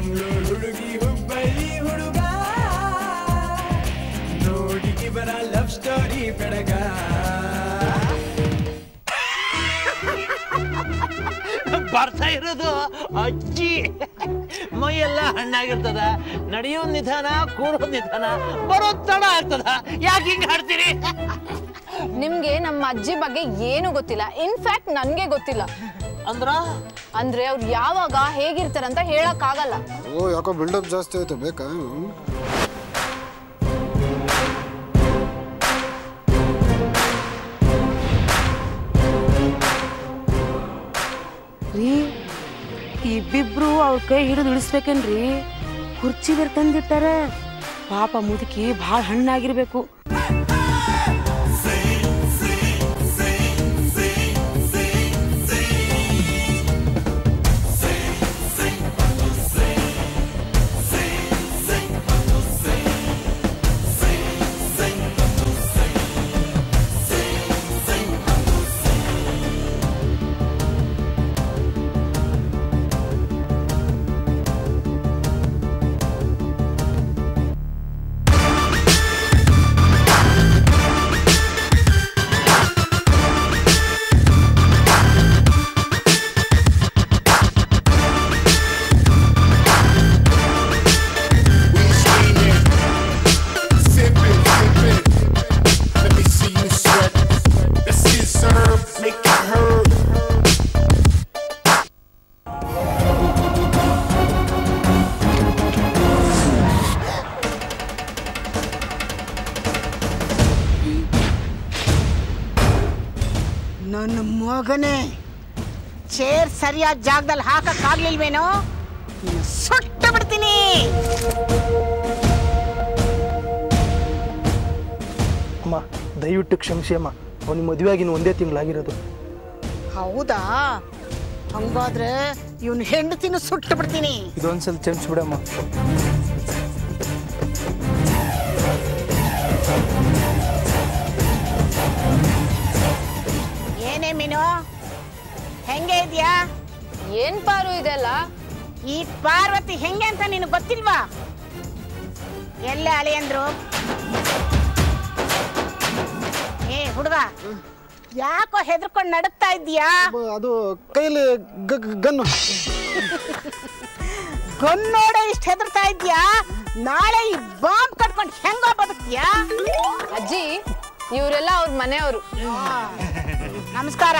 ಮಂಗಳೂರು ಹುಡುಗಿ ಹುಬ್ಬಳ್ಳಿ ಹುಡುಗ ನೋಡಿ ಇವರ ಲವ್ ಸ್ಟೋರಿ ಬೆಳಗ ಬರ್ತಾ ಇರೋದು ಅಜ್ಜಿ ಮೈಯೆಲ್ಲ ಹಣ್ಣಾಗಿರ್ತದ ನಡೆಯೋದ್ ನಿಧಾನ ಕೂರೋದ್ ನಿಧಾನ ಬರೋದ್ ತಡ ಆಗ್ತದ ಯಾಕೆ ಹಿಂಗ್ ಹಾಡ್ತೀರಿ ನಿಮ್ಗೆ ನಮ್ಮ ಅಜ್ಜಿ ಬಗ್ಗೆ ಏನು ಗೊತ್ತಿಲ್ಲ ಇನ್ಫ್ಯಾಕ್ಟ್ ನನ್ಗೆ ಗೊತ್ತಿಲ್ಲ ಅಂದ್ರ ಅಂದ್ರೆ ಅವ್ರು ಯಾವಾಗ ಹೇಗಿರ್ತಾರಂತ ಹೇಳಕ್ ಆಗಲ್ಲ ಓ ಯಾಕೋ ಬಿಲ್ಡಪ್ ಜಾಸ್ತಿ ಆಯ್ತು ಬೇಕಾ ಹ್ಮ್? ರೀ ಇಬ್ಬಿಬ್ರು ಅವ್ರ ಕೈ ಹಿಡಿದು ಇಳಿಸ್ಬೇಕೇನ್ರಿ ಕುರ್ಚಿ ಬೇರೆ ತಂದಿಟ್ಟಾರ ಪಾಪ ಮುದುಕಿ ಭಾಳ ಹಣ್ಣಾಗಿರ್ಬೇಕು We scheming, sipping, sipping. Let me see you sweat. Let's get served, make it heard. ನನ್ನ ಮಗನೇ ಚೇರ್ ಸರಿಯಾದ ಜಾಗದಲ್ಲಿ ಹಾಕಕ್ ಆಗ್ಲಿಲ್ವೇನೋ ನಿನ್ನ ಸುಟ್ಟು ಬಿಡ್ತೀನಿ ಅಮ್ಮ ದಯವಿಟ್ಟು ಕ್ಷಮಿಸಿ ಅಮ್ಮ ಅವ್ನಿಗೆ ಮದುವೆ ಆಗಿನ ಒಂದೇ ತಿಂಗಳಾಗಿರೋದು ಹೌದಾ ಹಂಗಾದ್ರೆ ಇವನ್ ಹೆಂಡತಿನ ಸುಟ್ಟು ಬಿಡ್ತೀನಿ ಇದೊಂದ್ಸಲ ಕ್ಷಮಿಸ್ಬಿಡಮ್ಮ ಏನೇ ಮೀನು ಹೆಂಗೆ ಇದೆಯಾ ಏನ್ ಪಾರು ಇದೆಲ್ಲ ಈ ಪಾರ್ವತಿ ಹೆಂಗೆ ಅಂತ ನಿನಗೆ ಗೊತ್ತಿಲ್ವಾ ಎಲ್ಲೇ ಅಳಿಯಂದ್ರು ಏ ಹುಡುಗ ಯಾಕೋ ಹೆದರ್ಕೊಂಡು ನಡುಕ್ತಾ ಇದ್ದೀಯಾ ಅಬ್ಬ, ಅದು ಕೈಲಿ ಗ- ಗ- ಗನ್ನು ಗನ್ನೋಡೆ ಇಷ್ಟ ಹೆದರ್ತಾ ಇದ್ಯಾ ನಾಳೆ ಈ ಬಾಂಬ್ ಕಟ್ಕೊಂಡು ಹೆಂಗೋ ಬದುಕ್ತೀಯಾ ಅಜ್ಜಿ ಇವರೆಲ್ಲ ಅವ್ರ ಮನೆಯವರು ನಮಸ್ಕಾರ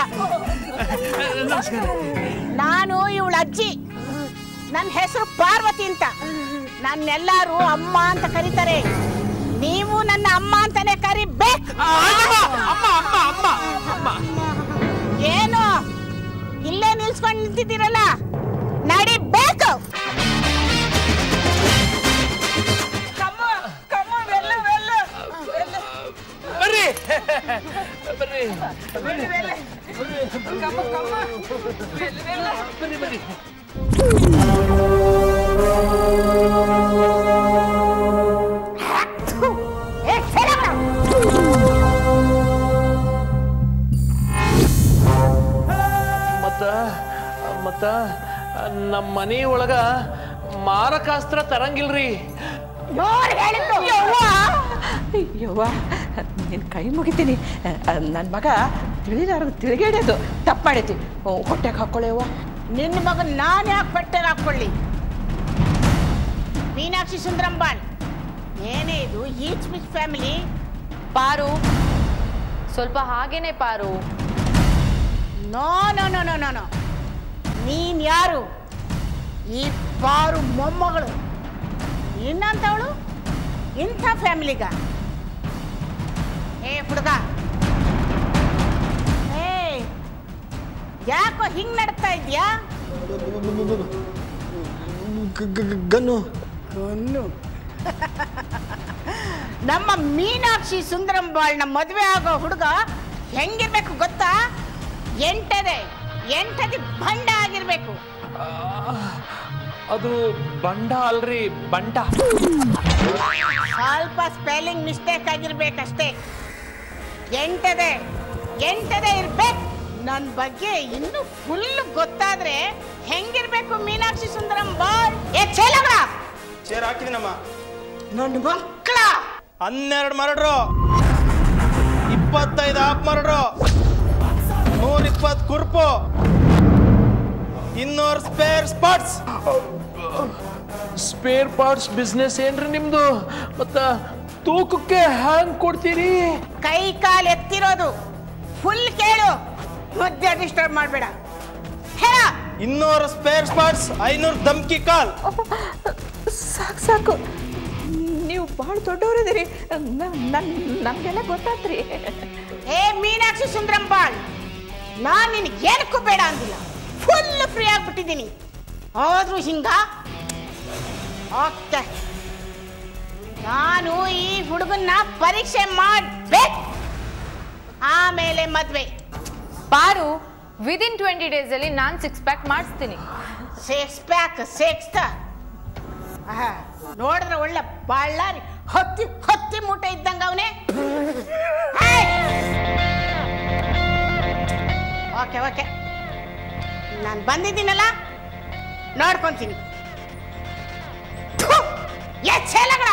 ನಾನು ಇವಳ ಅಜ್ಜಿ ನನ್ನ ಹೆಸರು ಪಾರ್ವತಿ ಅಂತ ನನ್ನೆಲ್ಲರೂ ಅಮ್ಮ ಅಂತ ಕರೀತಾರೆ ನೀವು ನನ್ನ ಅಮ್ಮ ಅಂತಾನೆ ಕರಿಬೇಕು ಏನು ಇಲ್ಲೇ ನಿಲ್ಸ್ಕೊಂಡು ನಿಂತಿದ್ದೀರಲ್ಲ ನಡಿಬೇಕು ಬರ್ರಿ ಬರ್ರಿ ಬರ್ರಿ ಬರ್ರಿ ಏ, ಸೆರಗ. ಮತ್ತ ಮತ್ತ ನಮ್ಮ ಮನೆ ಒಳಗ ಮಾರಕಾಸ್ತ್ರ ತರಂಗಿಲ್ರಿ ಜೋರ್ ಹೇಳಿದ್ದು ಯವ್ವ ನಿನ್ನ ಕೈ ಮುಗಿತೀನಿ ನನ್ನ ಮಗ ತಿಳಿಲಾರದು ತಿರುಗೇಡೋದು ತಪ್ಪು ಮಾಡೈತಿ ಹೊಟ್ಟೆಗೆ ಹಾಕೊಳ್ಳೇವ ನಿನ್ನ ಮಗನ್ ನಾನು ಯಾಕೆ ಬಟ್ಟೆಗೆ ಹಾಕೊಳ್ಳಿ ಮೀನಾಕ್ಷಿ ಸುಂದರಂಬಾಳ್ ಏನೇ ಇದು ಈಚ್ ಮಿಚ್ ಫ್ಯಾಮಿಲಿ ಪಾರು ಸ್ವಲ್ಪ ಹಾಗೇನೆ Paru no no no no no no ನೀನ್ ಯಾರು ಈ ಪಾರು ಮೊಮ್ಮಗಳು ಇನ್ನಂತವಳು ಇಂಥ ಫ್ಯಾಮಿಲಿಗ ಏ ಹುಡುಗ ಏ ಯಾಕೋ ಹಿಂಗ್ ನಡ್ತಾ ಇದ್ಯಾ ಗ- ಗ- ಗ- ಗನ್ನು ಗನ್ನು ನಮ್ಮ ಮೀನಾಕ್ಷಿ ಸುಂದರಂಬಾಳ್ನ ಮದುವೆ ಆಗೋ ಹುಡುಗ ಹೆಂಗಿರ್ಬೇಕು ಗೊತ್ತಾ ಎಂಟದೆ ಎಂಟದಿ ಭಂಡ ಆಗಿರ್ಬೇಕು ಅದು ಬಂಡ ಅಲ್ರಿ ಬಂಟ ಸ್ವಲ್ಪ ಸ್ಪೆಲ್ಲಿಂಗ್ ಮಿಸ್ಟೇಕ್ ಆಗಿರ್ಬೇಕಷ್ಟೇ ಎಂಟದೆ ಎಂಟದೆ ಇರ್ಬೇಕು ನನ್ನ ಬಗ್ಗೆ ಇನ್ನು ಫುಲ್ ಗೊತ್ತಾದ್ರೆ ಹೆಂಗಿರ್ಬೇಕು ಮೀನಾಕ್ಷಿ ಸುಂದರಂ ಬಾಳ್ ಏ ಛೇಲಗ ಹಾಕಿದ್ದೀನಮ್ಮ ನನ್ನ ಮಕ್ಕಳ ಹನ್ನೆರಡು ಮರಡ್ರು ಇಪ್ಪತ್ತೈದು ಆಪ್ ಮರಡ್ರು ನೂರ ಇಪ್ಪತ್ತು ಕುರ್ಪು ಇನ್ನೂರು spare spots spare parts business ಏನ್ರಿ ನಿಮ್ದು ಮತ್ತ ತೂಕಕ್ಕೆ ಹ್ಯಾಂಗ್ ಕೊಡ್ತೀರಿ ಕೈ ಕಾಲು ಎತ್ತಿರೋದು ಫುಲ್ ಕೇಳು ಮಧ್ಯ ಡಿಸ್ಟರ್ಬ್ ಮಾಡಬೇಡ ಹೇಳ ಇನ್ನೂರು ಸ್ಪೇರ್ ಸ್ಪಾಟ್ಸ್ ಐನೂರು ಧಮ್ಕಿ ಕಾಲ್ ಸಾಕು ಸಾಕು ನೀವು ಭಾಳ ದೊಡ್ಡವರಿದ್ದೀರಿ ನನ್ನ ನಮಗೆಲ್ಲ ಗೊತ್ತಾತ್ರಿ ಏ ಮೀನಾಕ್ಷಿ ಸುಂದ್ರಂಪಾಳ್ ನಾನ್ ನಿನಗೆ ಏನಕ್ಕೂ ಬೇಡ ಅಂದಿಲ್ಲ ಫುಲ್ ಫ್ರೀ ಆಗ್ಬಿಟ್ಟಿದ್ದೀನಿ ಆದ್ರೂ ಹಿಂಗ ಓಕೆ ನಾನು ಈ ಹುಡುಗನ್ನ ಪರೀಕ್ಷೆ ಮಾಡ್ಬೇಕು ಆಮೇಲೆ ಮದ್ವೆ ಪಾರು ವಿದಿನ್ ಟ್ವೆಂಟಿ ಡೇಸಲ್ಲಿ ನಾನು ಸಿಕ್ಸ್ ಪ್ಯಾಕ್ ಮಾಡಿಸ್ತೀನಿ ಸಿಕ್ಸ್ ಪ್ಯಾಕ್ ಸಿಕ್ಸ್ ನೋಡಿದ್ರೆ ಒಳ್ಳೆ ಬಳ್ಳಾರಿ ಹತ್ತಿ ಹತ್ತಿ ಮೂಟೆ ಇದ್ದಂಗ ಅವನೇ ಓಕೆ ಓಕೆ ನಾನು ಬಂದಿದ್ದೀನಲ್ಲ ನೋಡ್ಕೊಂತೀನಿ ಎಚ್ಚೇಲಗಳ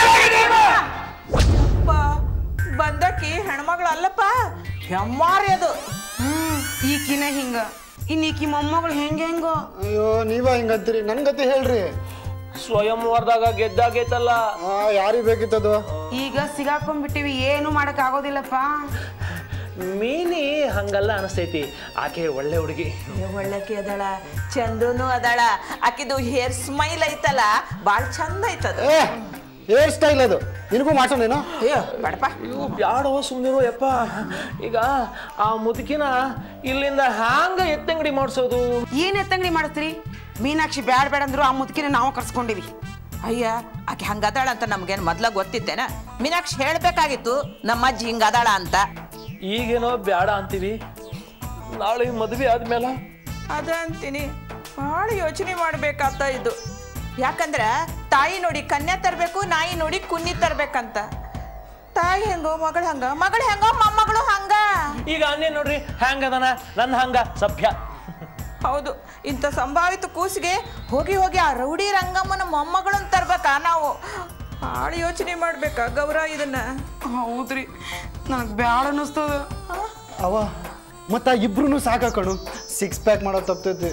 ಬಂದಕ್ಕಿ ಹೆಣ್ಮಗಳು ಅಲ್ಲಪ್ಪ ಹೆಮ್ಮಾರಿ ಅದು ಈಕಿನ ಹಿಂಗ ಇನ್ ಈಕಿ ಮೊಮ್ಮಗಳು ಹೆಂಗ ಹೆಂಗೋ ಅಯ್ಯೋ ನೀವ ಹಿಂಗಂತೀರಿ ನನ್ ಗತಿ ಹೇಳ್ರಿ ಸ್ವಯಂವರದಾಗ ಗೆದ್ದಾಗೈತಲ್ಲ ಯಾರಿಗೆ ಬೇಕಿತ್ತದು ಈಗ ಸಿಗಾಕೊಂಡ್ಬಿಟ್ಟಿವಿ ಏನು ಮಾಡಕ್ ಆಗೋದಿಲ್ಲಪ್ಪ ಮೀನಿ ಹಂಗಲ್ಲ ಅನಿಸ್ತೈತಿ ಆಕೆ ಒಳ್ಳೆ ಹುಡುಗಿ ಒಳ್ಳಕ್ಕೆ ಅದಾಳ ಚಂದನು ಅದಾಳ ಆಕಿದು ಹೇರ್ ಸ್ಮೈಲ್ ಐತಲ್ಲ ಭಾಳ ಚಂದ ಐತದ ಏ ಹೇರ್ ಸ್ಟೈಲ್ ಅದು ನಿನಗೂ ಮಾಡ್ಸೋಣೇನು ಅಯ್ಯೋ ಬೇಡಪ್ಪ ಇವು ಬ್ಯಾಡೋ ಸುಮ್ಮನಿರು ಯಪ್ಪ ಈಗ ಆ ಮುದುಕಿನ ಇಲ್ಲಿಂದ ಹ್ಯಾಂಗ ಎತ್ತಂಗಡಿ ಮಾಡಿಸೋದು ಏನ್ ಎತ್ತಂಗಡಿ ಮಾಡಿಸ್ತೀರಿ ಮೀನಾಕ್ಷಿ ಬ್ಯಾಡ್ ಬೇಡ ಅಂದ್ರು ಆ ಮುದುಕಿನ ನಾವು ಕರ್ಸ್ಕೊಂಡಿವಿ ಅಯ್ಯ ಆಕೆ ಹಂಗದಾಳ ಅಂತ ನಮ್ಗೇನು ಮೊದ್ಲ ಗೊತ್ತಿತ್ತೇನ ಮೀನಾಕ್ಷಿ ಹೇಳ್ಬೇಕಾಗಿತ್ತು ನಮ್ಮ ಅಜ್ಜಿ ಹಿಂಗದಾಳ ಅಂತ ಈಗೇನೋ ಬ್ಯಾಡ ಅಂತೀವಿ ನಾಳೆ ಮದುವೆ ಆದ್ಮೇಲೆ ಅದ ಅಂತೀನಿ ಭಾಳ ಯೋಚನೆ ಮಾಡ್ಬೇಕಾತ ಇದು ಯಾಕಂದ್ರ ತಾಯಿ ನೋಡಿ ಕನ್ಯಾ ತರಬೇಕು ನಾಯಿ ನೋಡಿ ಕುನ್ನಿ ತರ್ಬೇಕಂತ ತಾಯಿ ಹೆಂಗೋ ಮಗಳು ಹಂಗ ಮಗಳು ಹೆಂಗೋ ಮೊಮ್ಮಗಳು ಹಂಗ ಈಗ ಅನ್ನೇ ನೋಡ್ರಿ ಹ್ಯಾಂಗ ಅದಾನ ನನ್ನ ಹಂಗ ಸಭ್ಯ ಹೌದು ಇಂಥ ಸಂಭಾವಿತ ಕೂಸಿಗೆ ಹೋಗಿ ಹೋಗಿ ಆ ರೌಡಿ ರಂಗಮ್ಮನ ಮೊಮ್ಮಗಳನ್ನ ತರ್ಬೇಕಾ ನಾವು ಭಾಳ ಯೋಚನೆ ಮಾಡ್ಬೇಕಾ ಗೌರ ಇದನ್ನ ಹೌದ್ರಿ ನನಗ್ ಬ್ಯಾಡ ಅನ್ನಿಸ್ತದ ಅವ ಮತ್ತ ಇಬ್ರು ಸಾಕಣು ಸಿಕ್ಸ್ ಪ್ಯಾಕ್ ಮಾಡೋದು ತಪ್ತೈತಿ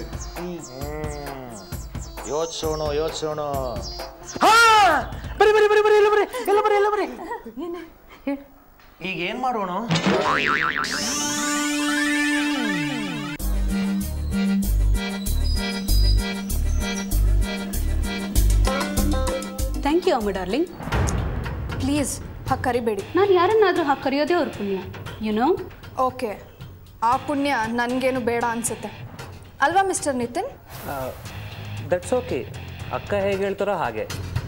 ಯೋಚಿಸೋಣ ಯೋಚಿಸೋಣ ಹಾ ಬರಿ ಬರಿ ಬರಿ ಬರಿ ಎಲ್ಲ ಬರಿ ಎಲ್ಲ ಬರಿ ಎಲ್ಲ ಬರಿ ಈಗ ಏನ್ ಮಾಡೋಣ ಥ್ಯಾಂಕ್ ಯು ಅಮ್ಮ ಡಾರ್ಲಿಂಗ್ ಪ್ಲೀಸ್ ಹಾಗೆ ಕರಿಬೇಡಿ ನಾನು ಯಾರನ್ನಾದರೂ ಹಾಗೆ ಕರೆಯೋದೇ ಅವ್ರ ಪುಣ್ಯ ಯುನೋ ಓಕೆ ಆ ಪುಣ್ಯ ನನಗೇನು ಬೇಡ ಅನ್ಸುತ್ತೆ ಅಲ್ವಾ ಮಿಸ್ಟರ್ ನಿತಿನ್ ದಟ್ಸ್ ಓಕೆ ಅಕ್ಕ ಹೇಗೆ ಹೇಳ್ತಾರೋ ಹಾಗೆ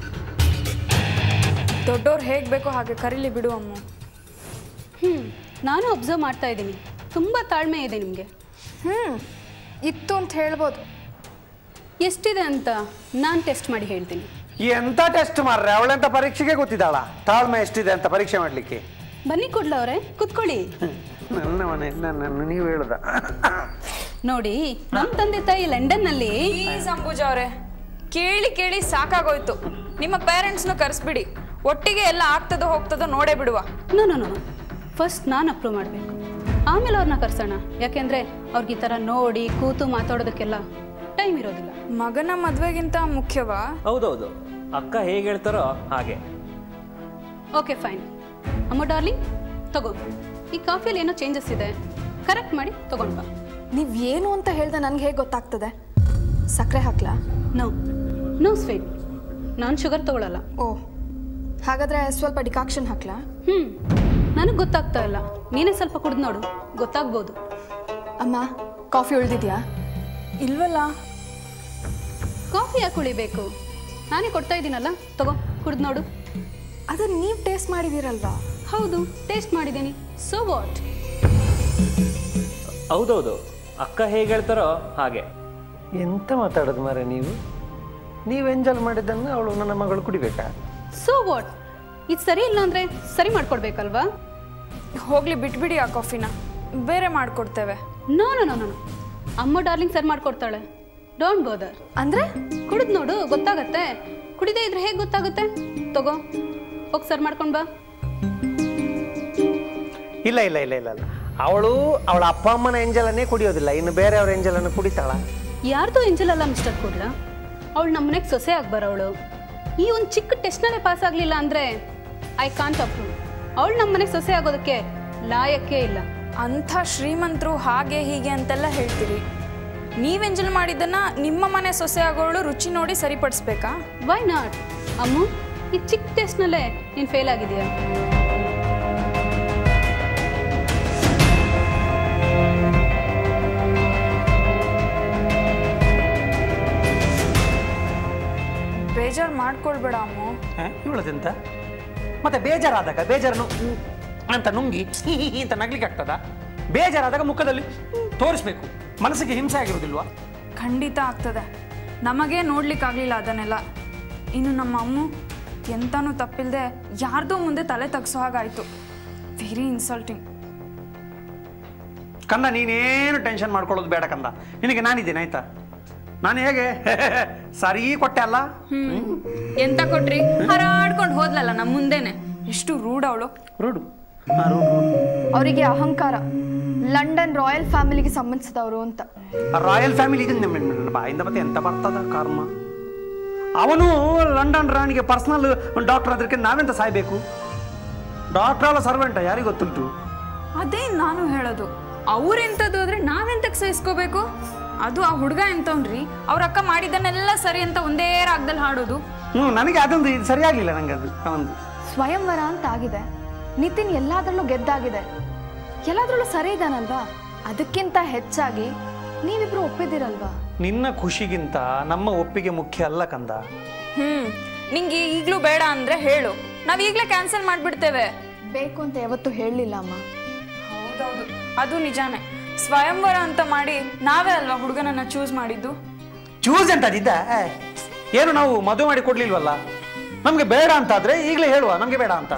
ದೊಡ್ಡವ್ರು ಹೇಗೆ ಬೇಕೋ ಹಾಗೆ ಕರೀಲಿ ಬಿಡು ಅಮ್ಮ ಹ್ಞೂ ನಾನು ಅಬ್ಸರ್ವ್ ಮಾಡ್ತಾ ಇದ್ದೀನಿ ತುಂಬ ತಾಳ್ಮೆ ಇದೆ ನಿಮಗೆ ಹ್ಞೂ ಇತ್ತು ಅಂತ ಹೇಳ್ಬೋದು ಎಷ್ಟಿದೆ ಅಂತ ನಾನು ಟೆಸ್ಟ್ ಮಾಡಿ ಹೇಳ್ತೀನಿ ಎಂತ ಟೆಸ್ಟ್ ಮಾರ್ರೆ ಅವಳೆಂತ ಪರೀಕ್ಷೆಗೆ ಗೊತ್ತಿದ್ದಾಳ ತಾಳ್ಮೆ ಎಷ್ಟಿದೆ ಅಂತ ಪರೀಕ್ಷೆ ಮಾಡ್ಲಿಕ್ಕೆ ಬನ್ನಿ ಕೊಡ್ಲವ್ರೆ ಕುತ್ಕೊಳ್ಳಿ ನನ್ನ ಮನೆ ನನ್ನ ನೀವು ಹೇಳುದ ನೋಡಿ ನಮ್ಮ ತಂದೆ ತಾಯಿ ಲಂಡನ್ನಲ್ಲಿ ಪ್ಲೀಸ್ ಅಂಬುಜ ಅವರೇ ಕೇಳಿ ಕೇಳಿ ಸಾಕಾಗೋಯ್ತು ನಿಮ್ಮ ಪೇರೆಂಟ್ಸ್ನು ಕರೆಸ್ಬಿಡಿ ಒಟ್ಟಿಗೆ ಎಲ್ಲ ಆಗ್ತದೋ ಹೋಗ್ತದೋ ನೋಡೇ ಬಿಡುವ ನೋ ನೋ ನೋ ಫಸ್ಟ್ ನಾನು ಅಪ್ರೂವ್ ಮಾಡಬೇಕು ಆಮೇಲೆ ಅವ್ರನ್ನ ಕರ್ಸೋಣ ಯಾಕೆಂದರೆ ಅವ್ರಿಗೆ ಈ ಥರ ನೋಡಿ ಕೂತು ಮಾತಾಡೋದಕ್ಕೆಲ್ಲ ಟೈಮ್ ಇರೋದಿಲ್ಲ ಮಗನ ಮದುವೆಗಿಂತ ಮುಖ್ಯವಾ ಹೌದೌದು ಅಕ್ಕ ಹೇಗೆ ಹೇಳ್ತಾರೋ ಹಾಗೆ ಓಕೆ ಫೈನ್ ಅಮ್ಮ ಡಾರ್ಲಿಂಗ್ ತಗೋ ಈ ಕಾಫಿಯಲ್ಲಿ ಏನೋ ಚೇಂಜಸ್ ಇದೆ ಕರೆಕ್ಟ್ ಮಾಡಿ ತಗೊಂಡ್ ಬಾ ನೀವು ಏನು ಅಂತ ಹೇಳ್ದೆ ನನಗೆ ಹೇಗೆ ಗೊತ್ತಾಗ್ತದೆ ಸಕ್ಕರೆ ಹಾಕ್ಲಾ ನೋ ನೋ ಸ್ವೀಟ್ ನಾನು ಶುಗರ್ ತಗೊಳ್ಳಲ್ಲ ಓ ಹಾಗಾದ್ರೆ ಸ್ವಲ್ಪ ಡಿಕಾಕ್ಷನ್ ಹಾಕ್ಲಾ ಹ್ಞೂ ನನಗೆ ಗೊತ್ತಾಗ್ತಾ ಇಲ್ಲ ನೀನೇ ಸ್ವಲ್ಪ ಕುಡ್ದು ನೋಡು ಗೊತ್ತಾಗ್ಬೋದು ಅಮ್ಮ ಕಾಫಿ ಉಳ್ದಿದ್ಯಾ ಇಲ್ವಲ್ಲ ಕಾಫಿ ಯಾಕೆ ಕುಳಿಬೇಕು ನಾನೇ ಕೊಡ್ತಾ ಇದ್ದೀನಲ್ಲ ತಗೋ ಕುಡ್ದು ನೋಡು ಅದನ್ನ ನೀವು ಟೇಸ್ಟ್ ಮಾಡಿದ್ದೀರಲ್ವಾ ಹೌದು ಟೇಸ್ಟ್ ಮಾಡಿದ್ದೀನಿ ಸೊ ವಾಟ್ ಹೌದೌದು ಅಕ್ಕ ಹೇಗೆ ಹೇಳ್ತಾರೋ ಹಾಗೆ ಎಂತ ಮಾತಾಡೋದು ಮಾರೆ ನೀವು ನೀವು ಎಂಜಾಯ್ ಮಾಡಿದ್ದನ್ನು ಅವಳು ನನ್ನ ಮಗಳು ಕುಡಿಬೇಕಾ ಸೊ ವಾಟ್ ಇದು ಸರಿ ಇಲ್ಲ ಅಂದರೆ ಸರಿ ಮಾಡ್ಕೊಡ್ಬೇಕಲ್ವಾ ಹೋಗ್ಲಿ ಬಿಟ್ಬಿಡಿ ಆ ಕಾಫಿನ ಬೇರೆ ಮಾಡ್ಕೊಡ್ತೇವೆ ನೋ ನೋ ನೋ ನೋ ಅಮ್ಮ ಡಾರ್ಲಿಂಗ್ ಸರಿ ಮಾಡ್ಕೊಡ್ತಾಳೆ ಡೋಂಟ್ ಬೋದರ್ ಅಂದ್ರೆ ಕುಡಿದ್ ನೋಡು ಗೊತ್ತಾಗತ್ತೆ ಕುಡಿದೇ ಇದ್ರೆ ಹೇಗೆ ಗೊತ್ತಾಗುತ್ತೆ ತಗೋ ಹೋಗಿ ಸರ್ ಮಾಡ್ಕೊಂಡ್ ಬಾ ಇಲ್ಲ ಇಲ್ಲ ಇಲ್ಲ ಇಲ್ಲ ಇಲ್ಲ ಅವಳು ಅವಳ ಅಪ್ಪ ಅಮ್ಮನ ಎಂಜಲನ್ನೇ ಕುಡಿಯೋದಿಲ್ಲ ಇನ್ನು ಬೇರೆಯವ್ರ ಎಂಜಲನ್ನು ಕುಡಿತಾಳ ಯಾರ್ದು ಎಂಜಲ್ ಅಲ್ಲ ಮಿಸ್ಟರ್ ಕೂಡ್ಲ ಅವಳು ನಮ್ಮನೆಗೆ ಸೊಸೆ ಆಗಿ ಬರೋಳು ಈ ಒಂದು ಚಿಕ್ಕ ಟೆಸ್ಟ್ನಲ್ಲೇ ಪಾಸ್ ಆಗಲಿಲ್ಲ ಅಂದರೆ ಐ ಕಾಂಟ್ ಅಪ್ರೂವ್ ಅವಳು ನಮ್ಮನೆಗೆ ಸೊಸೆ ಆಗೋದಕ್ಕೆ ಲಾಯಕ್ಕೇ ಇಲ್ಲ ಅಂಥ ಶ್ರೀಮಂತರು ಹಾಗೆ ಹೀಗೆ ಅಂತೆಲ್ಲ ಹೇಳ್ತೀರಿ ನೀವ್ ಎಂಜಲ್ ಮಾಡಿದ್ದನ್ನ ನಿಮ್ಮ ಮನೆ ಸೊಸೆ ಆಗೋಳು ರುಚಿ ನೋಡಿ ಸರಿಪಡಿಸ್ಬೇಕಾ ವೈ ನಾಟ್ ಅಮ್ಮು ಈ ಚಿಕ್ಕ ಟೆಸ್ಟ್ನಲ್ಲೇ ನೀನು ಫೇಲ್ ಆಗಿದೆಯಾ ಬೇಜಾರು ಮಾಡ್ಕೊಳ್ಬೇಡ ಅಮ್ಮು ಇವಳದೆಂತ ಮತ್ತೆ ಬೇಜಾರಾದಾಗ ಬೇಜಾರನ್ನು ಹ್ಮ್ ಅಂತ ನುಂಗಿ ಹಿ ಹಿ ಹಿ ಅಂತ ನಗ್ಲಿಕ್ಕೆ ಆಗ್ತದ ಬೇಜಾರಾದಾಗ ಮುಖದಲ್ಲಿ ತೋರಿಸ್ಬೇಕು ಮನಸ್ಸಿಗೆ ಹಿಂಸೆ ಆಗಿರೋದಿಲ್ವಾ ಖಂಡಿತ ಆಗ್ತದೆ ನಮಗೆ ನೋಡ್ಲಿಕ್ಕಾಗ್ಲಿಲ್ಲ ಅದನ್ನೆಲ್ಲ ಇನ್ನು ನಮ್ಮ ಅಮ್ಮು ಎಂತಾನೂ ತಪ್ಪಿಲ್ದೆ ಯಾರ್ದೋ ಮುಂದೆ ತಲೆ ತಗ್ಸೋ ಹಾಗಾಯ್ತು ವೆರಿ ಇನ್ಸಲ್ಟಿಂಗ್ ಕಂದ ನೀನೇನು ಟೆನ್ಷನ್ ಮಾಡ್ಕೊಳ್ಳೋದು ಬೇಡ ಕಂದ ನಿನಗೆ ನಾನಿದ್ದೇನೆ ಆಯ್ತಾ ನಾನು ಹೇಗೆ ಸರಿ ಕೊಟ್ಟೆ ಅಲ್ಲ ಹ್ಮ್ ಎಂತ ಕೊಟ್ರಿ ಹರಾಡ್ಕೊಂಡು ಹೋದ್ಲಲ್ಲ ನಮ್ಮ ಮುಂದೆನೆ ಎಷ್ಟು ರೂಡ್ ಅವಳು ರೂಡು ಅವರಿಗೆ ಅಹಂಕಾರ ಲಂಡನ್ ರಾಯಲ್ ಫ್ಯಾಮಿಲಿಗೆ ಸಂಬಂಧಿಸಿದವರು ಅಂತ ರಾಯಲ್ ಫ್ಯಾಮಿಲಿ ಇದು ನಿಮ್ಮ ನಿಮ್ಮ ಬಾಯಿಂದ ಮತ್ತೆ ಎಂತ ಬರ್ತದ ಕರ್ಮ ಅವನು ಲಂಡನ್ ರಾಣಿಗೆ ಪರ್ಸನಲ್ ಡಾಕ್ಟರ್ ಅದಕ್ಕೆ ನಾವೆಂತ ಸಾಯ್ಬೇಕು ಡಾಕ್ಟರ್ ಅಲ್ಲ ಸರ್ವೆಂಟ ಯಾರಿಗೆ ಗೊತ್ತುಂಟು ಅದೇ ನಾನು ಹೇಳೋದು ಅವ್ರೆಂತದ್ದು ಆದ್ರೆ ನಾವೆಂತಕ್ಕೆ ಸಹಿಸ್ಕೋಬೇಕು ಅದು ಆ ಹುಡುಗ ಎಂತವ್ನ್ರಿ ಅವ್ರ ಅಕ್ಕ ಮಾಡಿದ್ದನ್ನೆಲ್ಲ ಸರಿ ಅಂತ ಒಂದೇ ರಾಗದಲ್ಲಿ ಹಾಡೋದು ಹ್ಞೂ ನನಗೆ ಅದೊಂದು ಇದು ಸರಿಯಾಗಲಿಲ್ಲ ನಂಗೆ ಅದು ಅವನದು ಸ್ವಯಂವರ ಅಂತ ಆಗಿದೆ ನಿತಿನ್ ಎಲ್ಲಾದ್ರಲ್ಲೂ ಗೆದ್ದಾಗಿದೆ ಎಲ್ಲಾದ್ರಲ್ಲೂ ಸರಿ ಇದ್ದಾನಲ್ವಾ ಅದಕ್ಕಿಂತ ಹೆಚ್ಚಾಗಿ ನೀವಿಬ್ರು ಒಪ್ಪಿದಿರಲ್ವಾ ನಿನ್ನ ಖುಷಿಗಿಂತ ನಮ್ಮ ಒಪ್ಪಿಗೆ ಮುಖ್ಯ ಅಲ್ಲ ಕಂದ ಹ್ಮ್ ನಿಂಗೆ ಈಗ್ಲೂ ಬೇಡ ಅಂದ್ರೆ ಹೇಳು ನಾವ್ ಈಗ್ಲೇ ಕ್ಯಾನ್ಸಲ್ ಮಾಡ್ಬಿಡ್ತೇವೆ ಬೇಕು ಅಂತ ಯಾವತ್ತೂ ಹೇಳಲಿಲ್ಲ ಅಮ್ಮ ಹೌದೌದು ಅದು ನಿಜಾನೇ ಸ್ವಯಂವರ ಅಂತ ಮಾಡಿ ನಾವೇ ಅಲ್ವಾ ಹುಡುಗನನ್ನ ಚೂಸ್ ಮಾಡಿದ್ದು ಚೂಸ್ ಅಂತ ಅದಿದ್ದ ಏನು ನಾವು ಮದುವೆ ಮಾಡಿ ಕೊಡ್ಲಿಲ್ವಲ್ಲ ನಮ್ಗೆ ಬೇಡ ಅಂತಾದ್ರೆ ಈಗಲೇ ಹೇಳುವ ನಮ್ಗೆ ಬೇಡ ಅಂತ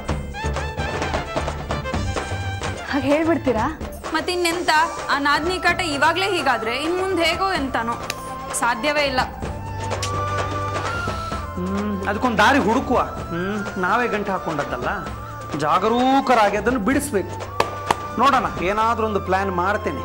ಹಾಗೆ ಹೇಳ್ಬಿಡ್ತೀರಾ ಮತ್ತೆ ಇನ್ನೆಂತ ಆ ನಾದ್ನಿ ಕಾಟ ಇವಾಗ್ಲೇ ಹೀಗಾದ್ರೆ ಇನ್ ಮುಂದೆ ಹೇಗೋ ಎಂತಾನೋ ಸಾಧ್ಯವೇ ಇಲ್ಲ ಹ್ಮ್ ಅದಕ್ಕೊಂದು ದಾರಿ ಹುಡುಕುವ ಹ್ಮ್ ನಾವೇ ಗಂಟೆ ಹಾಕೊಂಡದ್ದಲ್ಲ ಜಾಗರೂಕರಾಗಿ ಅದನ್ನು ಬಿಡಿಸ್ಬೇಕು ನೋಡೋಣ ಏನಾದ್ರೂ ಒಂದು ಪ್ಲಾನ್ ಮಾಡ್ತೇನೆ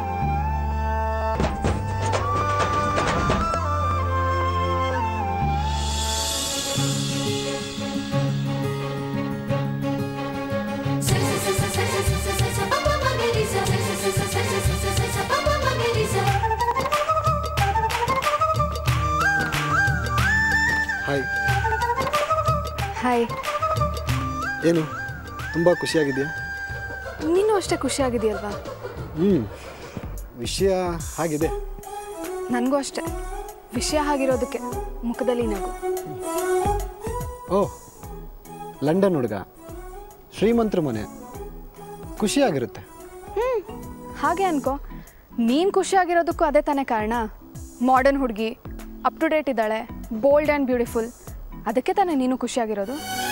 ಹಾಯ್ ಹಾಯ್ ಏನು ತುಂಬ ಖುಷಿಯಾಗಿದೆಯಾ ನೀನು ಅಷ್ಟೇ ಖುಷಿಯಾಗಿದೆಯಲ್ವಾ ಹ್ಞೂ ವಿಷಯ ಹಾಗಿದೆ ನನಗೂ ಅಷ್ಟೇ ವಿಷಯ ಆಗಿರೋದಕ್ಕೆ ಮುಖದಲ್ಲಿ ನಗು ಓ ಲಂಡನ್ ಹುಡುಗ ಶ್ರೀಮಂತರ ಮನೆ ಖುಷಿಯಾಗಿರುತ್ತೆ ಹ್ಞೂ ಹಾಗೆ ಅನ್ಕೋ ನೀನು ಖುಷಿಯಾಗಿರೋದಕ್ಕೂ ಅದೇ ತಾನೇ ಕಾರಣ ಮಾಡರ್ನ್ ಹುಡುಗಿ ಅಪ್ ಟು ಡೇಟ್ ಇದ್ದಾಳೆ ಬೋಲ್ಡ್ ಆ್ಯಂಡ್ ಬ್ಯೂಟಿಫುಲ್ ಅದಕ್ಕೆ ತಾನೇ ನೀನು ಖುಷಿಯಾಗಿರೋದು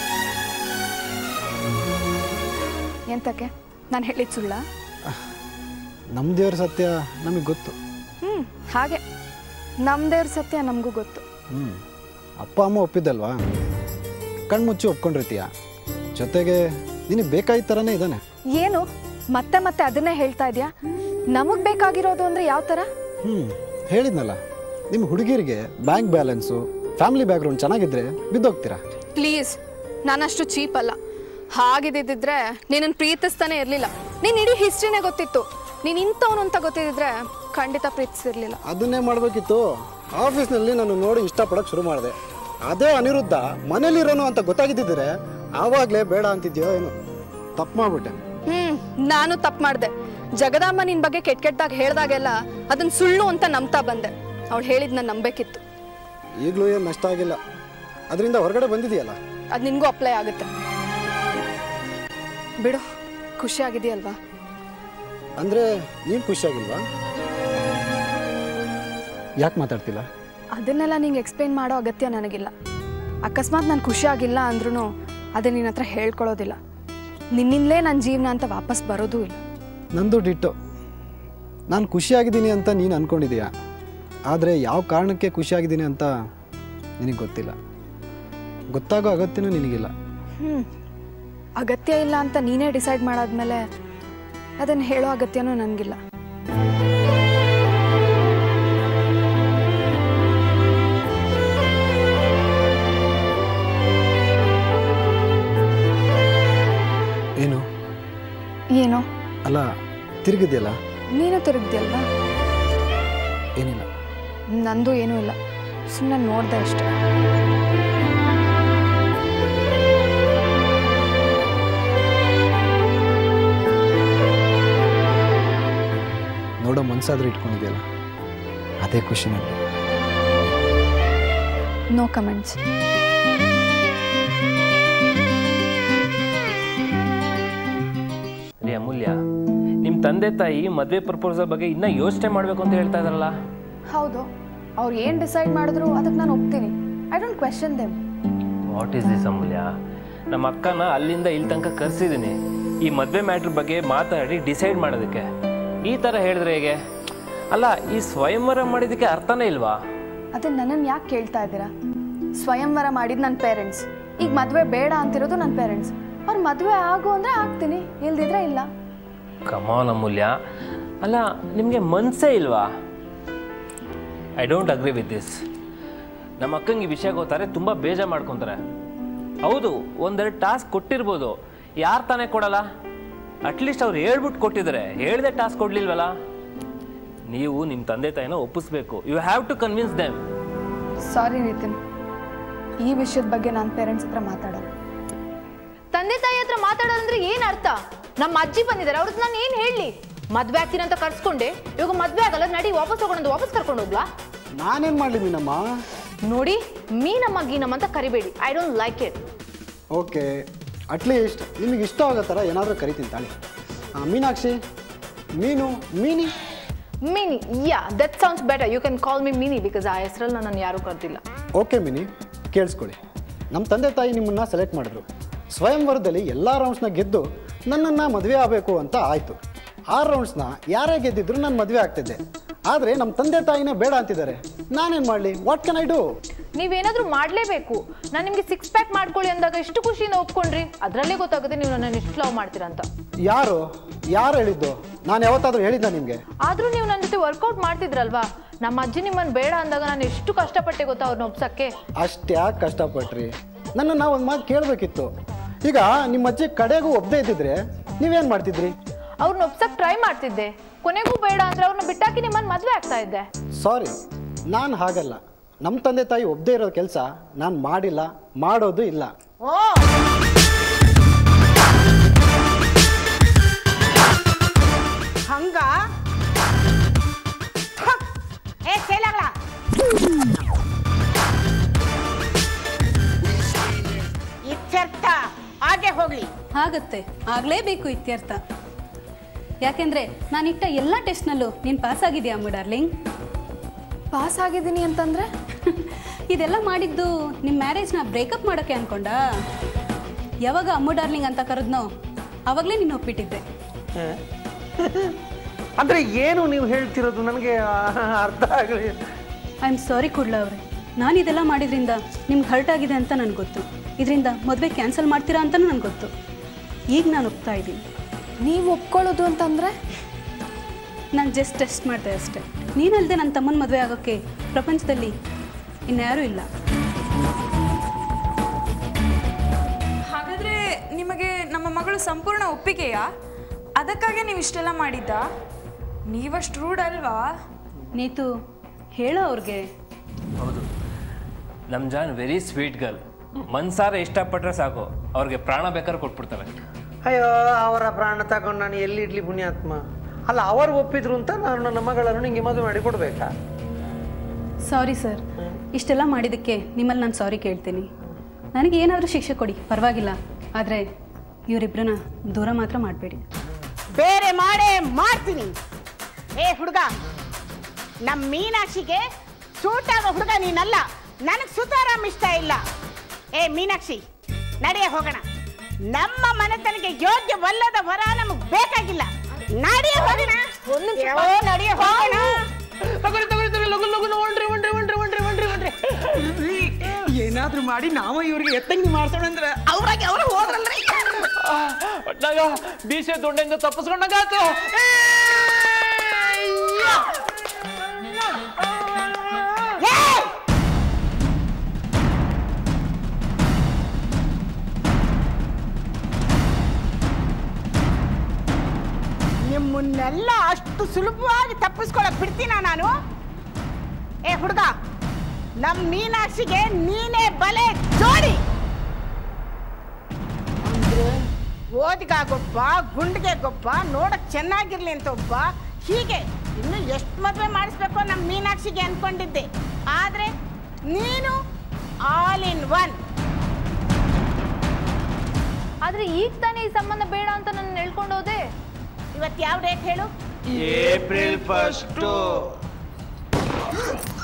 ಎಂತಕ್ಕೆ ನಾನು ಹೇಳಿದ ಸುಳ್ಳ ನಮ್ಮ ದೇವ್ರ ಸತ್ಯ ನಮಗೆ ಗೊತ್ತು ಹ್ಞೂ ಹಾಗೆ ನಮ್ಮದೇವ್ರ ಸತ್ಯ ನಮಗೂ ಗೊತ್ತು ಹ್ಞೂ ಅಪ್ಪ ಅಮ್ಮ ಒಪ್ಪಿದ್ದಲ್ವಾ ಕಣ್ಮುಚ್ಚಿ ಒಪ್ಕೊಂಡಿರ್ತೀಯ ಜೊತೆಗೆ ನಿನಗೆ ಬೇಕಾಗಿದ್ದ ಥರನೇ ಇದ್ದಾನೆ ಏನು ಮತ್ತೆ ಮತ್ತೆ ಅದನ್ನೇ ಹೇಳ್ತಾ ಇದೆಯಾ ನಮಗೆ ಬೇಕಾಗಿರೋದು ಅಂದರೆ ಯಾವ ಥರ ಹ್ಞೂ ಹೇಳಿದ್ನಲ್ಲ ನಿಮ್ಮ ಹುಡುಗಿರಿಗೆ ಬ್ಯಾಂಕ್ ಬ್ಯಾಲೆನ್ಸು ಫ್ಯಾಮಿಲಿ ಬ್ಯಾಕ್ಗ್ರೌಂಡ್ ಚೆನ್ನಾಗಿದ್ದರೆ ಬಿದ್ದೋಗ್ತೀರಾ ಪ್ಲೀಸ್ ನಾನಷ್ಟು ಚೀಪ್ ಅಲ್ಲ ಹಾಗಿದ್ದಿದ್ರೆ ನಿನ್ನನ್ನು ಪ್ರೀತಿಸ್ತಾನೆ ಇರಲಿಲ್ಲ ನೀನು ಇಡೀ ಹಿಸ್ಟ್ರಿನೇ ಗೊತ್ತಿತ್ತು ನೀನು ಇಂಥವನು ಅಂತ ಗೊತ್ತಿದ್ದಿದ್ರೆ ಖಂಡಿತ ಪ್ರೀತಿಸಿರ್ಲಿಲ್ಲ ಅದನ್ನೇ ಮಾಡಬೇಕಿತ್ತು ಆಫೀಸ್ನಲ್ಲಿ ನಾನು ನೋಡಿ ಇಷ್ಟಪಡೋಕೆ ಶುರು ಮಾಡಿದೆ ಅದೇ ಅನಿರುದ್ಧ ಮನೇಲಿರೋನು ಅಂತ ಗೊತ್ತಾಗಿದ್ದಿದ್ರೆ ಆವಾಗಲೇ ಬೇಡ ಅಂತಿದ್ಯೋ ಏನು ತಪ್ಪು ಮಾಡ್ಬಿಟ್ಟೆ ಹ್ಮ್ ನಾನು ತಪ್ಪು ಮಾಡಿದೆ ಜಗದಾಂಬ ನಿನ್ ಬಗ್ಗೆ ಕೆಟ್ಟ ಕೆಟ್ಟದಾಗ ಹೇಳ್ದಾಗೆಲ್ಲ ಅದನ್ನ ಸುಳ್ಳು ಅಂತ ನಂಬ್ತಾ ಬಂದೆ ಅವಳು ಹೇಳಿದ್ನ ನಂಬೇಕಿತ್ತು ಈಗಲೂ ಏನು ನಷ್ಟ ಆಗಿಲ್ಲ ಅದರಿಂದ ಹೊರಗಡೆ ಬಂದಿದೆಯಲ್ಲ ಅದು ನಿನಗೂ ಅಪ್ಲೈ ಆಗುತ್ತೆ ಬಿಡು ಖುಷಿ ಆಗಿದೆಯಲ್ವಾ ಅಂದರೆ ನೀನು ಖುಷಿಯಾಗಿಲ್ವಾ ಯಾಕೆ ಮಾತಾಡ್ತಿಲ್ಲ ಅದನ್ನೆಲ್ಲ ನಿಂಗೆ ಎಕ್ಸ್ಪ್ಲೈನ್ ಮಾಡೋ ಅಗತ್ಯ ನನಗಿಲ್ಲ ಅಕಸ್ಮಾತ್ ನಾನು ಖುಷಿ ಆಗಿಲ್ಲ ಅಂದ್ರೂ ಅದೇ ನಿನ್ನ ಹತ್ರ ಹೇಳ್ಕೊಳ್ಳೋದಿಲ್ಲ ನಿನ್ನಿಂದಲೇ ನನ್ನ ಜೀವನ ಅಂತ ವಾಪಸ್ ಬರೋದೂ ಇಲ್ಲ ನಂದು ಡಿಟ್ಟು ನಾನು ಖುಷಿಯಾಗಿದ್ದೀನಿ ಅಂತ ನೀನು ಅಂದ್ಕೊಂಡಿದೀಯ ಆದರೆ ಯಾವ ಕಾರಣಕ್ಕೆ ಖುಷಿಯಾಗಿದ್ದೀನಿ ಅಂತ ನಿನಗೆ ಗೊತ್ತಿಲ್ಲ ಗೊತ್ತಾಗೋ ಅಗತ್ಯನೂ ನಿನಗಿಲ್ಲ ಹ್ಞೂ ಅಗತ್ಯ ಇಲ್ಲ ಅಂತ ನೀನೇ ಡಿಸೈಡ್ ಮಾಡಾದ್ಮೇಲೆ ಅದನ್ನು ಹೇಳೋ ಅಗತ್ಯನೂ ನನಗಿಲ್ಲ ಏನು ಏನೋ ಅಲ್ಲ ತಿರುಗಿದೆಯಲ್ಲ ನೀನು ತಿರುಗ್ದಿಯಲ್ವಾ ಏನಿಲ್ಲ ನಂದು ಏನೂ ಇಲ್ಲ ಸುಮ್ಮನೆ ನೋಡ್ದೆ ಅಷ್ಟೆ ನೋಡೋ ಮನಸ್ಸಾದ್ರೂ ಇಟ್ಕೊಂಡಿದೆಯಲ್ಲ ಅದೇ ಖುಷಿ ನನಗೆ ನೋ ಕಮೆಂಟ್ಸ್ ರೀ ಅಮೂಲ್ಯ ನಿಮ್ಮ ತಂದೆ ತಾಯಿ ಮದುವೆ ಪ್ರಪೋಸಲ್ ಬಗ್ಗೆ ಇನ್ನೂ ಯೋಚನೆ ಮಾಡಬೇಕು ಅಂತ ಹೇಳ್ತಾ ಇದಾರಲ್ಲ ಹೌದು ಅವ್ರು ಏನು ಡಿಸೈಡ್ ಮಾಡಿದ್ರು ಅದಕ್ಕೆ ನಾನು ಒಪ್ತೀನಿ I don't question them what is this Amulya ನಮ್ಮ ಅಕ್ಕನ ಅಲ್ಲಿಂದ ಇಲ್ಲಿ ತನಕ ಕರೆಸಿದ್ದೀನಿ ಈ ಮದುವೆ ಮ್ಯಾಟ್ರ್ ಬಗ್ಗೆ ಮಾತಾಡಿ ಡಿಸೈಡ್ ಮಾಡೋದಕ್ಕೆ ಈ ಥರ ಹೇಳಿದ್ರೆ ಹೇಗೆ ಅಲ್ಲ ಈ ಸ್ವಯಂವರ ಮಾಡಿದ್ದಕ್ಕೆ ಅರ್ಥನೇ ಇಲ್ವಾ ಅದನ್ನ ನನ್ನನ್ನು ಯಾಕೆ ಕೇಳ್ತಾ ಇದ್ದೀರಾ ಸ್ವಯಂವರ ಮಾಡಿದ ನನ್ನ ಪೇರೆಂಟ್ಸ್ ಈಗ ಮದುವೆ ಬೇಡ ಅಂತಿರೋದು ನನ್ನ ಪೇರೆಂಟ್ಸ್ ಅವ್ರು ಮದುವೆ ಆಗು ಅಂದರೆ ಆಗ್ತೀನಿ ಇಲ್ದಿದ್ರೆ ಇಲ್ಲ ಕಮಾನ್ ಅಮೂಲ್ಯ ಅಲ್ಲ ನಿಮಗೆ ಮನಸ್ಸೇ ಇಲ್ವಾ I don't agree with this ನಮ್ಮ ಅಕ್ಕಂಗೆ ಈ ವಿಷಯ ಗೊತ್ತಾರೆ ತುಂಬ ಬೇಜಾರು ಮಾಡ್ಕೊತಾರೆ ಹೌದು ಒಂದೆರಡು ಟಾಸ್ಕ್ ಕೊಟ್ಟಿರ್ಬೋದು ಯಾರು ತಾನೇ ಕೊಡಲ್ಲ ಅಟ್ಲೀಸ್ಟ್ ಅವ್ರು ಹೇಳ್ಬಿಟ್ಟು ಕೊಟ್ಟಿದ್ದಾರೆ ಹೇಳ್ದೆ ಟಾಸ್ಕ್ ಕೊಡ್ಲಿಲ್ವಲ್ಲ ನೀವು ನಿಮ್ಮ ತಂದೆ ತಾಯಿನ ಒಪ್ಪಿಸ್ಬೇಕು you have to convince them sorry Nitin ಈ ವಿಷಯದ ಬಗ್ಗೆ ನಾನು ಪೇರೆಂಟ್ಸ್ ಹತ್ರ ಮಾತಾಡೋದು ತಂದೆ ತಾಯಿ ಹತ್ರ ಮಾತಾಡೋದಂದ್ರೆ ಏನ್ ಅರ್ಥ ನಮ್ಮ ಅಜ್ಜಿ ಬಂದಿದ್ದಾರೆ ಅವ್ರದ್ದು ನಾನು ಏನ್ ಹೇಳಿ ಮದ್ವೆ ಆಗ್ತೀನಿ ಅಂತ ಕರ್ಸ್ಕೊಂಡೆ ಇವಾಗ ಮದ್ವೆ ಆಗಲ್ಲ ನಡಿ ವಾಪಸ್ ಹೋಗೋಣ ವಾಪಸ್ ಕರ್ಕೊಂಡು ಹೋದ್ವಾ ನಾನೇನು ಮಾಡಲಿ ಮೀನಮ್ಮ ನೋಡಿ ಮೀನಮ್ಮ ಗೀನಮ್ಮ ಅಂತ ಕರಿಬೇಡಿ I don't like it okay at least ನಿಮಗೆ ಇಷ್ಟ ಆಗೋ ಥರ ಏನಾದರೂ ಕರಿತೀನಿ ತಾಳಿ ಆ, Meenakshi Meenu Meeni Mini yeah that sounds better you can call me Mini because ಆ ಹೆಸರಲ್ಲಿ ನಾನು ಯಾರು ಕರ್ದಿಲ್ಲ ಓಕೆ ಮಿನಿ ಕೇಳಿಸ್ಕೊಳ್ಳಿ ನಮ್ಮ ತಂದೆ ತಾಯಿ ನಿಮ್ಮನ್ನು ಸೆಲೆಕ್ಟ್ ಮಾಡಿದ್ರು ಸ್ವಯಂವರದಲ್ಲಿ ಎಲ್ಲ ರೌಂಡ್ಸ್ನ ಗೆದ್ದು ನನ್ನನ್ನು ಮದುವೆ ಆಗಬೇಕು ಅಂತ ಆಯಿತು ಆರು ರೌಂಡ್ಸ್ನ ಯಾರೇ ಗೆದ್ದಿದ್ರು ನಾನು ಮದುವೆ ಆಗ್ತಿದ್ದೆ ಆದರೆ ನಮ್ಮ ತಂದೆ ತಾಯಿನೇ ಬೇಡ ಅಂತಿದ್ದಾರೆ ನಾನೇನು ಮಾಡಲಿ ವಾಟ್ ಕ್ಯಾನ್ ಐ ಡೂ ನೀವೇನಾದ್ರೂ ಮಾಡ್ಲೇಬೇಕು ನಾನು ನಿಮ್ಗೆ ಸಿಕ್ಸ್ ಪ್ಯಾಕ್ ಮಾಡ್ಕೊಳ್ಳಿ ಅಂದಾಗ ಎಷ್ಟು ಖುಷಿಯಿಂದ ಒಪ್ಕೊಂಡ್ರಿ ಅದರಲ್ಲೇ ಗೊತ್ತಾಗುತ್ತೆ ನೀವು ನನ್ನ ಇಷ್ಟು ಲವ್ ಮಾಡ್ತೀರಾ ಅಂತ ಯಾರು ಯಾರು ಹೇಳಿದ್ದು ನಾನು ಯಾವತ್ತಾದರೂ ಹೇಳಿದ್ದ ನಿಮಗೆ ಆದ್ರೂ ನೀವು ನನ್ನ ಜೊತೆ ವರ್ಕೌಟ್ ಮಾಡ್ತಿದ್ರಲ್ವಾ ನಮ್ಮ ಅಜ್ಜಿ ನಿಮ್ಮನ್ನ ಬೇಡ ಅಂದಾಗ ನಾನು ಎಷ್ಟು ಕಷ್ಟಪಟ್ಟೆ ಗೊತ್ತಾ ಅವ್ರನ್ನ ಒಪ್ಸಕ್ಕೆ ಅಷ್ಟ್ಯಾಕೆ ಕಷ್ಟಪಟ್ರಿ ನನ್ನನ್ನು ಒಂದು ಮಾತು ಕೇಳಬೇಕಿತ್ತು ಈಗ ನಿಮ್ಮ ಅಜ್ಜಿ ಕಡೆಗೂ ಒಪ್ಪದೇ ಇದ್ದಿದ್ರೆ ನೀವೇನು ಮಾಡ್ತಿದ್ರಿ ಅವ್ರನ್ನ ಒಪ್ಸಕ್ ಟ್ರೈ ಮಾಡ್ತಿದ್ದೆ ಕೊನೆಗೂ ಬೇಡ ಅಂದ್ರೆ ಅವ್ರನ್ನ ಬಿಟ್ಟಾಕಿ ನಿಮ್ಮನ್ನ ಮದ್ವೆ ಆಗ್ತಾ ಇದ್ದೆ ಸಾರಿ ನಾನು ಹಾಗಲ್ಲ ನಮ್ಮ ತಂದೆ ತಾಯಿ ಒಪ್ಪದೇ ಇರೋ ಕೆಲಸ ನಾನು ಮಾಡಿಲ್ಲ ಮಾಡೋದು ಇಲ್ಲ ಹಂಗ ಹ, ಏ ಸೇಲಾಗ್ಲ ಇತ್ಯರ್ಥ ಹಾಗೆ ಹೋಗ್ಲಿ ಆಗತ್ತೆ ಆಗಲೇಬೇಕು ಇತ್ಯರ್ಥ ಯಾಕೆಂದ್ರೆ ನಾನಿಟ್ಟ ಎಲ್ಲ ಟೆಸ್ಟ್ನಲ್ಲೂ ನೀನು ಪಾಸ್ ಆಗಿದೆಯಾ ಅಮ್ಮ ಡಾರ್ಲಿಂಗ್ ಪಾಸ್ ಆಗಿದ್ದೀನಿ ಅಂತಂದ್ರೆ ಇದೆಲ್ಲ ಮಾಡಿದ್ದು ನಿಮ್ಮ ಮ್ಯಾರೇಜ್ನ ಬ್ರೇಕಪ್ ಮಾಡೋಕ್ಕೆ ಅನ್ಕೊಂಡ ಯಾವಾಗ ಅಮ್ಮು ಡಾರ್ಲಿಂಗ್ ಅಂತ ಕರೆದ್ನೋ ಆವಾಗಲೇ ನೀನು ಒಪ್ಪಿಟ್ಟಿದ್ದೆ ಅಂದರೆ ಏನು ನೀವು ಹೇಳ್ತಿರೋದು ನನಗೆ ಅರ್ಥ ಆಗಲಿ ಐ ಆಮ್ ಸಾರಿ ಕೊಡ್ಲ ಅವ್ರೆ ನಾನು ಇದೆಲ್ಲ ಮಾಡಿದ್ರಿಂದ ನಿಮ್ಗೆ ಹರ್ಟ್ ಆಗಿದೆ ಅಂತ ನನಗೆ ಗೊತ್ತು ಇದರಿಂದ ಮದುವೆ ಕ್ಯಾನ್ಸಲ್ ಮಾಡ್ತೀರಾ ಅಂತಲೂ ನನಗೆ ಗೊತ್ತು ಈಗ ನಾನು ಒಪ್ತಾ ಇದ್ದೀನಿ ನೀವು ಒಪ್ಕೊಳ್ಳೋದು ಅಂತಂದ್ರೆ ನಾನು ಜಸ್ಟ್ ಟೆಸ್ಟ್ ಮಾಡಿದೆ ಅಷ್ಟೇ ನೀನಲ್ಲದೆ ನನ್ನ ತಮ್ಮನ ಮದುವೆ ಆಗೋಕ್ಕೆ ಪ್ರಪಂಚದಲ್ಲಿ ಇನ್ಯಾರೂ ಇಲ್ಲ ಹಾಗಾದ್ರೆ ನಿಮಗೆ ನಮ್ಮ ಮಗಳು ಸಂಪೂರ್ಣ ಒಪ್ಪಿಗೆಯಾ ಅದಕ್ಕಾಗಿ ನೀವು ಇಷ್ಟೆಲ್ಲ ಮಾಡಿದ್ದ ನೀವಷ್ಟು ರೂಡ್ ಅಲ್ವಾ ನೀತು ಹೇಳೋ ಅವ್ರಿಗೆ ಹೌದು ನಮ್ಮ ಜಾನ್ ವೆರಿ ಸ್ವೀಟ್ ಗರ್ಲ್ ಮನ್ಸಾರ ಇಷ್ಟಪಟ್ಟರೆ ಸಾಕು ಅವ್ರಿಗೆ ಪ್ರಾಣ ಬೇಕಾದ್ರೆ ಕೊಟ್ಬಿಡ್ತಾರೆ ಅಯ್ಯೋ ಅವರ ಪ್ರಾಣ ತಗೊಂಡು ನಾನು ಎಲ್ಲಿ ಇಡ್ಲಿ ಪುಣ್ಯಾತ್ಮ ಅಲ್ಲ ಅವರು ಒಪ್ಪಿದ್ರು ಅಂತ ನಾನು ನನ್ನ ಮಗಳನ್ನು ನಿಂಗೆ ಮದುವೆ ಮಾಡಿ ಕೊಡಬೇಕಾ ಸಾರಿ ಸರ್ ಇಷ್ಟೆಲ್ಲ ಮಾಡಿದ್ದಕ್ಕೆ ನಿಮ್ಮಲ್ಲಿ ನಾನು ಸಾರಿ ಕೇಳ್ತೀನಿ ನನಗೆ ಏನಾದರೂ ಶಿಕ್ಷೆ ಕೊಡಿ ಪರವಾಗಿಲ್ಲ ಆದರೆ ಇವರಿಬ್ಬರನ್ನ ದೂರ ಮಾತ್ರ ಮಾಡಬೇಡಿ ಬೇರೆ ಮಾಡೇ ಮಾಡ್ತೀನಿ ಏ ಹುಡುಗ ನಮ್ಮ ಮೀನಾಕ್ಷಿಗೆ ಸೂಟ್ ಆಗೋ ಹುಡುಗ ನೀನಲ್ಲ ನನಗೆ ಸುತಾರಾಮ್ ಇಷ್ಟ ಇಲ್ಲ ಏ ಮೀನಾಕ್ಷಿ ನಡೆಯ ಹೋಗೋಣ ನಮ್ಮ ಮನೆತನಕ್ಕೆ ಯೋಗ್ಯವಲ್ಲದ ವರ ನಮಗೆ ಬೇಕಾಗಿಲ್ಲ ನಡೆಯ ಹೋಗೋಣ ಒಂದ್ ನಿಮಿಷ ಯೋ, ನಡೆಯ ಹೋಗೋಣ ತಗೊಳ್ಳಿ ತಗೊಳ್ಳಿ ತಗೊಳ್ಳಿ ಲಗು ಲಗು ಒಣ್ರಿ ಒಣ್ರಿ ಒಣ್ರಿ ಒಣ್ರಿ ಒಣ್ರಿ ಒಣ್ರಿ ಏನಾದ್ರೂ ಮಾಡಿ ನಾವು ಇವ್ರಿಗೆ ಎತ್ತಂಗಿ ಮಾಡ್ಸೋಣ ಅಂದ್ರೆ ಅವ್ರಾಗಿ ಅವ್ರು ಹೋದ್ರಲ್ರಿ ಒಟ್ನಾಗ ಬೀಸೆ ದೊಡ್ಡೆಂಗ ತಪ್ಪಿಸ್ಕೊಂಡಂಗ ಆತು ನಿಮ್ಮನ್ನೆಲ್ಲ ಅಷ್ಟು ಸುಲಭವಾಗಿ ತಪ್ಪಿಸ್ಕೊಳಕ್ ಬಿಡ್ತೀನ ನಾನು ಏ ಹುಡುಗ ನಮ್ ಮೀನಾಕ್ಷಿಗೆ ನೀನೇ ಬಲೆ ಜೋಡಿ ಅಂದ್ರೆ ಓದಿಗ ಗೊಬ್ಬ ಗುಂಡಿಗೆ ಗೊಬ್ಬ ನೋಡಕ್ ಚೆನ್ನಾಗಿರ್ಲಿ ಅಂತ ಒಬ್ಬ ಹೀಗೆ ಇನ್ನು ಎಷ್ಟು ಮದುವೆ ಮಾಡಿಸ್ಬೇಕು ನಮ್ಮ ಮೀನಾಕ್ಷಿಗೆ ಅನ್ಕೊಂಡಿದ್ದೆ ಆದ್ರೆ ನೀನು ಆಲ್ ಇನ್ ಒನ್ ಆದ್ರೆ ಈಗ ತಾನೇ ಈ ಸಂಬಂಧ ಬೇಡ ಅಂತ ನನ್ನ ಹೇಳ್ಕೊಂಡು ಹೋದೆ ಇವತ್ತು ಯಾವ ಡೇಟ್ ಹೇಳು ಏಪ್ರಿಲ್ ಫಸ್ಟು